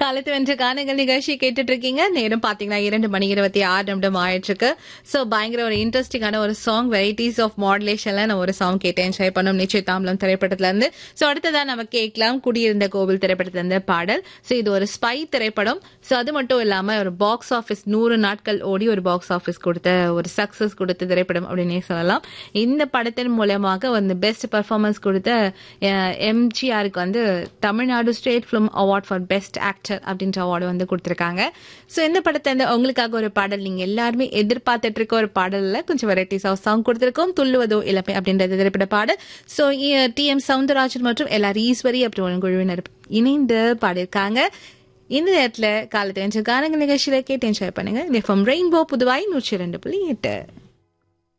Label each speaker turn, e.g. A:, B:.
A: காலத்து வென்ற கானங்கள் நிகழ்ச்சி கேட்டுட்டு இருக்கீங்க நேரம் பாத்தீங்கன்னா இரண்டு மணி இருபத்தி ஆறு நிமிடம் ஆயிட்டு இருக்கு சோ பயங்கர ஒரு இன்ட்ரெஸ்டிங்கான ஒரு சாங் வெரைட்டிஸ் ஆஃப் மாடுலேஷன்ல நான் ஒரு சாங் கேட்டு என்ஜாய் பண்ணோம் நிச்சயதாம்பலம் திரைப்படத்துல இருந்து சோ அடுத்ததா நம்ம கேட்கலாம் குடியிருந்த கோவில் திரைப்படத்துல இருந்து பாடல் சோ இது ஒரு ஸ்பை திரைப்படம் சோ அது மட்டும் இல்லாம ஒரு பாக்ஸ் ஆபீஸ் நூறு நாட்கள் ஓடி ஒரு பாக்ஸ் ஆபீஸ் கொடுத்த ஒரு சக்சஸ் கொடுத்த திரைப்படம் அப்படின்னே சொல்லலாம் இந்த படத்தின் மூலமாக வந்து பெஸ்ட் பர்ஃபார்மன்ஸ் கொடுத்த எம்ஜிஆருக்கு வந்து Tamil Nadu state film award for best actor அப்படின்ற அவார்டு வந்து கொடுத்துருக்காங்க ஸோ இந்த படத்தை வந்து உங்களுக்காக ஒரு பாடல் நீங்க எல்லாருமே எதிர்பார்த்துட்டு இருக்க ஒரு பாடல்ல கொஞ்சம் வெரைட்டிஸ் ஆஃப் சாங் கொடுத்துருக்கோம் துள்ளுவதோ இளமை அப்படின்றது திரைப்பட பாடல் ஸோ டி எம் சவுந்தரராஜன் மற்றும் எல்லார் ஈஸ்வரி அப்படி ஒரு குழுவினர் இணைந்து பாடியிருக்காங்க இந்த நேரத்தில் காலத்தை கானங்க நிகழ்ச்சியில கேட்டு என்ஜாய் பண்ணுங்க ரெயின்போ புதுவாய் நூற்றி ரெண்டு புள்ளி எட்டு